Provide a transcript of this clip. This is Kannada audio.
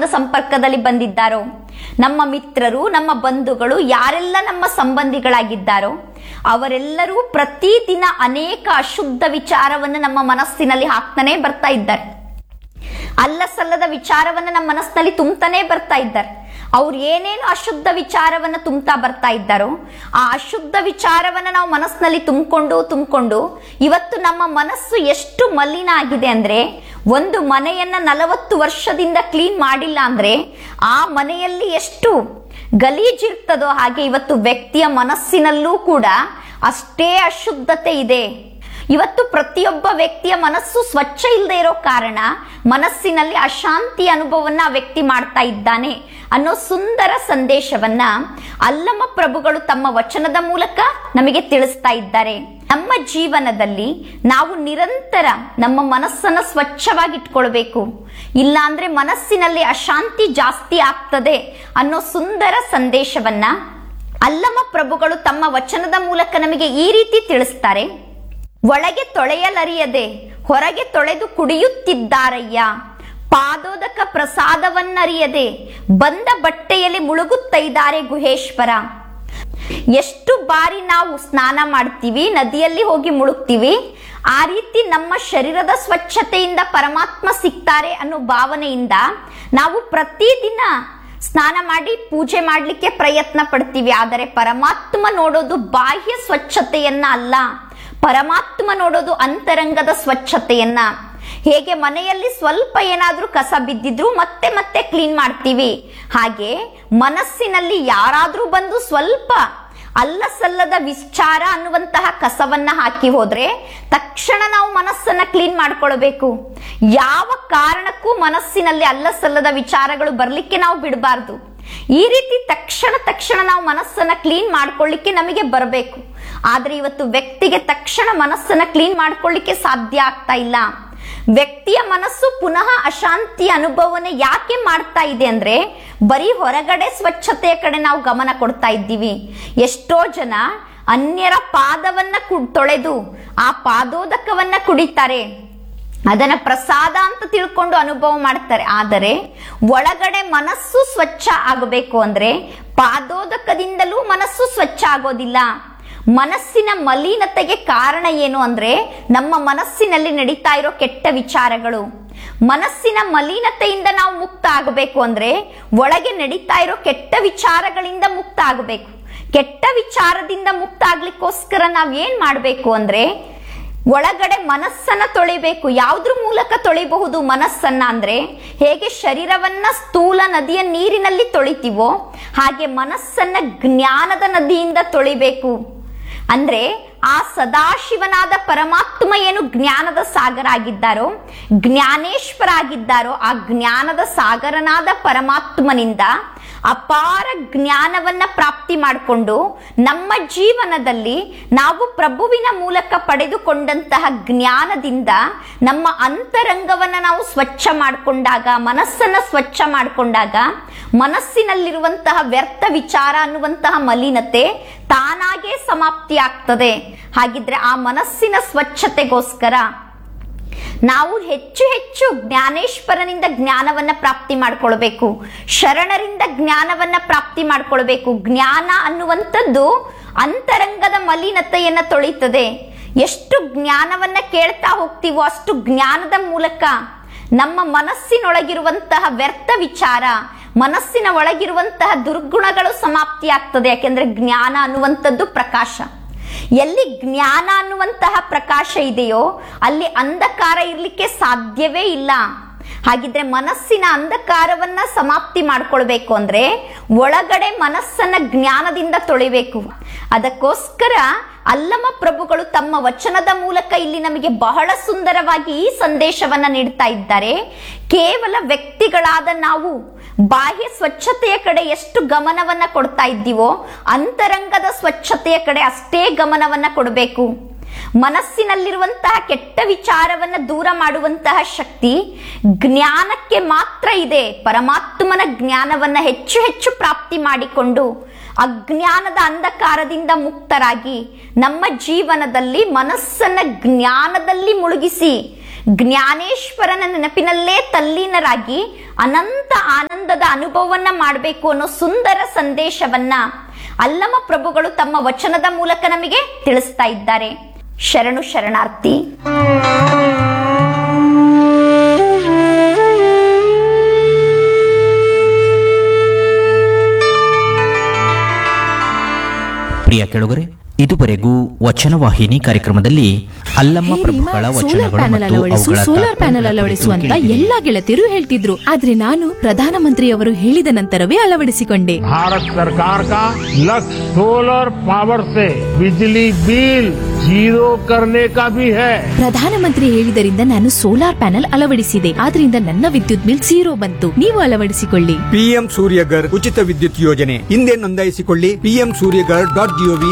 ಸಂಪರ್ಕದಲ್ಲಿ ಬಂದಿದ್ದಾರೋ ನಮ್ಮ ಮಿತ್ರರು ನಮ್ಮ ಬಂಧುಗಳು ಯಾರೆಲ್ಲ ನಮ್ಮ ಸಂಬಂಧಿಗಳಾಗಿದ್ದಾರೋ ಅವರೆಲ್ಲರೂ ಪ್ರತಿದಿನ ಅನೇಕ ಅಶುದ್ಧ ವಿಚಾರವನ್ನು ನಮ್ಮ ಮನಸ್ಸಿನಲ್ಲಿ ಹಾಕ್ತಾನೆ ಬರ್ತಾ ಇದ್ದಾರೆ ಅಲ್ಲ ಸಲ್ಲದ ವಿಚಾರವನ್ನ ನಮ್ಮ ಮನಸ್ಸಿನಲ್ಲಿ ತುಂಬ್ತಾನೆ ಬರ್ತಾ ಇದ್ದಾರೆ ಅವ್ರು ಏನೇನು ಅಶುದ್ಧ ವಿಚಾರವನ್ನ ತುಂಬ್ತಾ ಬರ್ತಾ ಇದ್ದಾರೋ ಆ ಅಶುದ್ಧ ವಿಚಾರವನ್ನ ನಾವು ಮನಸ್ಸಿನಲ್ಲಿ ತುಂಬಿಕೊಂಡು ತುಂಬಿಕೊಂಡು ಇವತ್ತು ನಮ್ಮ ಮನಸ್ಸು ಎಷ್ಟು ಮಲಿನ ಆಗಿದೆ ಅಂದ್ರೆ ಒಂದು ಮನೆಯನ್ನ ನಲವತ್ತು ವರ್ಷದಿಂದ ಕ್ಲೀನ್ ಮಾಡಿಲ್ಲ ಅಂದ್ರೆ ಆ ಮನೆಯಲ್ಲಿ ಎಷ್ಟು ಗಲೀಜಿರ್ತದೋ ಹಾಗೆ ಇವತ್ತು ವ್ಯಕ್ತಿಯ ಮನಸ್ಸಿನಲ್ಲೂ ಕೂಡ ಅಷ್ಟೇ ಅಶುದ್ಧತೆ ಇದೆ ಇವತ್ತು ಪ್ರತಿಯೊಬ್ಬ ವ್ಯಕ್ತಿಯ ಮನಸ್ಸು ಸ್ವಚ್ಛ ಇಲ್ಲದೆ ಇರೋ ಕಾರಣ ಮನಸ್ಸಿನಲ್ಲಿ ಅಶಾಂತಿ ಅನುಭವವನ್ನ ಆ ವ್ಯಕ್ತಿ ಮಾಡ್ತಾ ಇದ್ದಾನೆ ಅನ್ನೋ ಸುಂದರ ಸಂದೇಶವನ್ನ ಅಲ್ಲಮ ಪ್ರಭುಗಳು ತಮ್ಮ ವಚನದ ಮೂಲಕ ನಮಗೆ ತಿಳಿಸ್ತಾ ಇದ್ದಾರೆ ನಮ್ಮ ಜೀವನದಲ್ಲಿ ನಾವು ನಿರಂತರ ನಮ್ಮ ಮನಸ್ಸನ್ನ ಸ್ವಚ್ಛವಾಗಿ ಇಟ್ಕೊಳ್ಬೇಕು ಇಲ್ಲಾಂದ್ರೆ ಮನಸ್ಸಿನಲ್ಲಿ ಅಶಾಂತಿ ಜಾಸ್ತಿ ಆಗ್ತದೆ ಅನ್ನೋ ಸುಂದರ ಸಂದೇಶವನ್ನ ಅಲ್ಲಮ ಪ್ರಭುಗಳು ತಮ್ಮ ವಚನದ ಮೂಲಕ ನಮಗೆ ಈ ರೀತಿ ತಿಳಿಸ್ತಾರೆ ಒಳಗೆ ತೊಳೆಯಲರಿಯದೆ ಹೊರಗೆ ತೊಳೆದು ಕುಡಿಯುತ್ತಿದ್ದಾರಯ್ಯ ಪಾದೋದಕ ಪ್ರಸಾದವನ್ನರಿಯದೆ ಬಂದ ಬಟ್ಟೆಯಲ್ಲಿ ಮುಳುಗುತ್ತೈದ್ದಾರೆ ಗುಹೇಶ್ವರ ಎಷ್ಟು ಬಾರಿ ನಾವು ಸ್ನಾನ ಮಾಡ್ತೀವಿ ನದಿಯಲ್ಲಿ ಹೋಗಿ ಮುಳುಗ್ತೀವಿ ಆ ರೀತಿ ನಮ್ಮ ಶರೀರದ ಸ್ವಚ್ಛತೆಯಿಂದ ಪರಮಾತ್ಮ ಸಿಗ್ತಾರೆ ಅನ್ನೋ ಭಾವನೆಯಿಂದ ನಾವು ಪ್ರತಿದಿನ ಸ್ನಾನ ಮಾಡಿ ಪೂಜೆ ಮಾಡಲಿಕ್ಕೆ ಪ್ರಯತ್ನ ಪಡ್ತೀವಿ ಆದರೆ ಪರಮಾತ್ಮ ನೋಡೋದು ಬಾಹ್ಯ ಸ್ವಚ್ಛತೆಯನ್ನ ಅಲ್ಲ ಪರಮಾತ್ಮ ನೋಡೋದು ಅಂತರಂಗದ ಸ್ವಚ್ಛತೆಯನ್ನ ಹೇಗೆ ಮನೆಯಲ್ಲಿ ಸ್ವಲ್ಪ ಏನಾದ್ರೂ ಕಸ ಬಿದ್ದಿದ್ರು ಮತ್ತೆ ಮತ್ತೆ ಕ್ಲೀನ್ ಮಾಡ್ತೀವಿ ಹಾಗೆ ಮನಸ್ಸಿನಲ್ಲಿ ಯಾರಾದ್ರೂ ಬಂದು ಸ್ವಲ್ಪ ಅಲ್ಲ ಸಲ್ಲದ ವಿಚಾರ ಅನ್ನುವಂತಹ ಕಸವನ್ನ ಹಾಕಿ ಹೋದ್ರೆ ತಕ್ಷಣ ನಾವು ಮನಸ್ಸನ್ನ ಕ್ಲೀನ್ ಮಾಡ್ಕೊಳ್ಬೇಕು ಯಾವ ಕಾರಣಕ್ಕೂ ಮನಸ್ಸಿನಲ್ಲಿ ಅಲ್ಲ ಸಲ್ಲದ ವಿಚಾರಗಳು ಬರ್ಲಿಕ್ಕೆ ನಾವು ಬಿಡಬಾರ್ದು ಈ ರೀತಿ ತಕ್ಷಣ ತಕ್ಷಣ ನಾವು ಮನಸ್ಸನ್ನ ಕ್ಲೀನ್ ಮಾಡ್ಕೊಳ್ಳಿಕ್ಕೆ ನಮಗೆ ಬರಬೇಕು ಆದ್ರೆ ಇವತ್ತು ವ್ಯಕ್ತಿಗೆ ತಕ್ಷಣ ಮನಸ್ಸನ್ನ ಕ್ಲೀನ್ ಮಾಡ್ಕೊಳ್ಳಿಕ್ಕೆ ಸಾಧ್ಯ ಆಗ್ತಾ ಇಲ್ಲ ವ್ಯಕ್ತಿಯ ಮನಸ್ಸು ಪುನಃ ಅಶಾಂತಿ ಅನುಭವನ ಯಾಕೆ ಮಾಡ್ತಾ ಇದೆ ಅಂದ್ರೆ ಬರೀ ಹೊರಗಡೆ ಸ್ವಚ್ಛತೆಯ ಕಡೆ ನಾವು ಗಮನ ಕೊಡ್ತಾ ಇದ್ದೀವಿ ಎಷ್ಟೋ ಜನ ಅನ್ಯರ ಪಾದವನ್ನ ಕು- ತೊಳೆದು ಆ ಪಾದೋದಕವನ್ನ ಕುಡಿತಾರೆ ಅದನ್ನ ಪ್ರಸಾದ ಅಂತ ತಿಳ್ಕೊಂಡು ಅನುಭವ ಮಾಡ್ತಾರೆ ಆದರೆ ಒಳಗಡೆ ಮನಸ್ಸು ಸ್ವಚ್ಛ ಆಗಬೇಕು ಅಂದ್ರೆ ಪಾದೋದಕದಿಂದಲೂ ಮನಸ್ಸು ಸ್ವಚ್ಛ ಆಗೋದಿಲ್ಲ ಮನಸ್ಸಿನ ಮಲಿನತೆಗೆ ಕಾರಣ ಏನು ಅಂದ್ರೆ ನಮ್ಮ ಮನಸ್ಸಿನಲ್ಲಿ ನಡೀತಾ ಇರೋ ಕೆಟ್ಟ ವಿಚಾರಗಳು ಮನಸ್ಸಿನ ಮಲಿನತೆಯಿಂದ ನಾವು ಮುಕ್ತ ಆಗಬೇಕು ಅಂದ್ರೆ ಒಳಗೆ ನಡೀತಾ ಇರೋ ಕೆಟ್ಟ ವಿಚಾರಗಳಿಂದ ಮುಕ್ತ ಆಗಬೇಕು ಕೆಟ್ಟ ವಿಚಾರದಿಂದ ಮುಕ್ತ ಆಗ್ಲಿಕ್ಕೋಸ್ಕರ ನಾವ್ ಏನ್ ಮಾಡ್ಬೇಕು ಅಂದ್ರೆ ಒಳಗಡೆ ಮನಸ್ಸನ್ನ ತೊಳಿಬೇಕು ಯಾವ್ದ್ರ ಮೂಲಕ ತೊಳಿಬಹುದು ಮನಸ್ಸನ್ನ ಅಂದ್ರೆ ಹೇಗೆ ಶರೀರವನ್ನ ಸ್ಥೂಲ ನದಿಯ ನೀರಿನಲ್ಲಿ ತೊಳಿತೀವೋ ಹಾಗೆ ಮನಸ್ಸನ್ನ ಜ್ಞಾನದ ನದಿಯಿಂದ ತೊಳಿಬೇಕು ಅಂದ್ರೆ ಆ ಸದಾಶಿವನಾದ ಪರಮಾತ್ಮ ಏನು ಜ್ಞಾನದ ಸಾಗರ ಆಗಿದ್ದಾರೋ ಜ್ಞಾನೇಶ್ವರ ಆಗಿದ್ದಾರೋ ಆ ಜ್ಞಾನದ ಸಾಗರನಾದ ಪರಮಾತ್ಮನಿಂದ ಅಪಾರ ಜ್ಞಾನವನ್ನ ಪ್ರಾಪ್ತಿ ಮಾಡಿಕೊಂಡು ನಮ್ಮ ಜೀವನದಲ್ಲಿ ನಾವು ಪ್ರಭುವಿನ ಮೂಲಕ ಪಡೆದುಕೊಂಡಂತಹ ಜ್ಞಾನದಿಂದ ನಮ್ಮ ಅಂತರಂಗವನ್ನ ನಾವು ಸ್ವಚ್ಛ ಮಾಡಿಕೊಂಡಾಗ ಮನಸ್ಸನ್ನ ಸ್ವಚ್ಛ ಮಾಡಿಕೊಂಡಾಗ ಮನಸ್ಸಿನಲ್ಲಿರುವಂತಹ ವ್ಯರ್ಥ ವಿಚಾರ ಅನ್ನುವಂತಹ ಮಲಿನತೆ ತಾನಾಗೇ ಸಮಾಪ್ತಿ ಆಗ್ತದೆ ಹಾಗಿದ್ರೆ ಆ ಮನಸ್ಸಿನ ಸ್ವಚ್ಛತೆಗೋಸ್ಕರ ನಾವು ಹೆಚ್ಚು ಹೆಚ್ಚು ಜ್ಞಾನೇಶ್ವರನಿಂದ ಜ್ಞಾನವನ್ನ ಪ್ರಾಪ್ತಿ ಮಾಡ್ಕೊಳ್ಬೇಕು ಶರಣರಿಂದ ಜ್ಞಾನವನ್ನ ಪ್ರಾಪ್ತಿ ಮಾಡ್ಕೊಳ್ಬೇಕು ಜ್ಞಾನ ಅನ್ನುವಂಥದ್ದು ಅಂತರಂಗದ ಮಲಿನತೆಯನ್ನ ತೊಳಿತದೆ ಎಷ್ಟು ಜ್ಞಾನವನ್ನ ಕೇಳ್ತಾ ಹೋಗ್ತೀವೋ ಅಷ್ಟು ಜ್ಞಾನದ ಮೂಲಕ ನಮ್ಮ ಮನಸ್ಸಿನೊಳಗಿರುವಂತಹ ವ್ಯರ್ಥ ವಿಚಾರ ಮನಸ್ಸಿನ ಒಳಗಿರುವಂತಹ ದುರ್ಗುಣಗಳು ಸಮಾಪ್ತಿ ಆಗ್ತದೆ ಯಾಕೆಂದ್ರೆ ಜ್ಞಾನ ಅನ್ನುವಂಥದ್ದು ಪ್ರಕಾಶ ಎಲ್ಲಿ ಜ್ಞಾನ ಅನ್ನುವಂತಹ ಪ್ರಕಾಶ ಇದೆಯೋ ಅಲ್ಲಿ ಅಂಧಕಾರ ಇರ್ಲಿಕ್ಕೆ ಸಾಧ್ಯವೇ ಇಲ್ಲ ಹಾಗಿದ್ರೆ ಮನಸ್ಸಿನ ಅಂಧಕಾರವನ್ನ ಸಮಾಪ್ತಿ ಮಾಡ್ಕೊಳ್ಬೇಕು ಅಂದ್ರೆ ಒಳಗಡೆ ಮನಸ್ಸನ್ನ ಜ್ಞಾನದಿಂದ ತೊಳಿಬೇಕು ಅದಕ್ಕೋಸ್ಕರ ಅಲ್ಲಮ ಪ್ರಭುಗಳು ತಮ್ಮ ವಚನದ ಮೂಲಕ ಇಲ್ಲಿ ನಮಗೆ ಬಹಳ ಸುಂದರವಾಗಿ ಈ ಸಂದೇಶವನ್ನ ನೀಡ್ತಾ ಇದ್ದಾರೆ ಕೇವಲ ವ್ಯಕ್ತಿಗಳಾದ ನಾವು ಬಾಹ್ಯ ಸ್ವಚ್ಛತೆಯ ಕಡೆ ಎಷ್ಟು ಗಮನವನ್ನ ಕೊಡ್ತಾ ಇದ್ದೀವೋ ಅಂತರಂಗದ ಸ್ವಚ್ಛತೆಯ ಕಡೆ ಅಷ್ಟೇ ಗಮನವನ್ನ ಕೊಡಬೇಕು ಮನಸ್ಸಿನಲ್ಲಿರುವಂತಹ ಕೆಟ್ಟ ವಿಚಾರವನ್ನ ದೂರ ಮಾಡುವಂತಹ ಶಕ್ತಿ ಜ್ಞಾನಕ್ಕೆ ಮಾತ್ರ ಇದೆ ಪರಮಾತ್ಮನ ಜ್ಞಾನವನ್ನ ಹೆಚ್ಚು ಹೆಚ್ಚು ಪ್ರಾಪ್ತಿ ಮಾಡಿಕೊಂಡು ಅಜ್ಞಾನದ ಅಂಧಕಾರದಿಂದ ಮುಕ್ತರಾಗಿ ನಮ್ಮ ಜೀವನದಲ್ಲಿ ಮನಸ್ಸನ್ನ ಜ್ಞಾನದಲ್ಲಿ ಮುಳುಗಿಸಿ ಜ್ಞಾನೇಶ್ವರನ ನೆನಪಿನಲ್ಲೇ ತಲ್ಲೀನರಾಗಿ ಅನಂತ ಆನಂದ ಜೀವನದ ಅನುಭವವನ್ನ ಮಾಡಬೇಕು ಅನ್ನೋ ಸುಂದರ ಸಂದೇಶವನ್ನ ಅಲ್ಲಮ ಪ್ರಭುಗಳು ತಮ್ಮ ವಚನದ ಮೂಲಕ ನಮಗೆ ತಿಳಿಸ್ತಾ ಇದ್ದಾರೆ ಶರಣು ಶರಣಾರ್ಥಿ ಪ್ರಿಯ ಕೆಳಗರೆ ಇದುವರೆಗೂ ವಚನವಾಹಿನಿ ಕಾರ್ಯಕ್ರಮದಲ್ಲಿ ಅಲ್ಲಮ್ಮ ಹೇ ಪ್ರಭುಗಳ ರೀಮಾ, ವಚನಗಳು ಸೋಲಾರ್ ಪ್ಯಾನೆಲ್ ಮತ್ತು ಅಳವಡಿಸು ಅವುಗಳ ಸೋಲಾರ್ ಪ್ಯಾನೆಲ್ ತಾತ್ಪರ್ಯಗಳ ಅಳವಡಿಸು ಕುರಿತು ಅಂತ ಕೇಳಿದಿರಿ. ಎಲ್ಲಾ ಗೆಳತಿಯರು ಹೇಳ್ತಿದ್ರು ಆದ್ರೆ ನಾನು ಪ್ರಧಾನಮಂತ್ರಿಯವರು ಹೇಳಿದ ನಂತರವೇ ಅಳವಡಿಸಿಕೊಂಡೆ भारत सरकार का लक्ष्य सोलर पावर से बिजली बिल जीरो करने का भी है ಪ್ರಧಾನಮಂತ್ರಿ ಹೇಳಿದರಿಂದ ನಾನು ಸೋಲಾರ್ ಪ್ಯಾನೆಲ್ ಅಳವಡಿಸಿದೆ ಆದ್ರಿಂದ ನನ್ನ ವಿದ್ಯುತ್ ಬಿಲ್ ಝೀರೋ ಬಂತು ನೀವು ಅಳವಡಿಸಿಕೊಳ್ಳಿ ಪಿಎಂ ಸೂರ್ಯಗರ್ ಉಚಿತ ವಿದ್ಯುತ್ ಯೋಜನೆ ಹಿಂದೆ ನೋಂದಾಯಿಸಿಕೊಳ್ಳಿ ಪಿಎಂ ಸೂರ್ಯಗರ್ ಡಾಟ್ ಜಿಒವಿ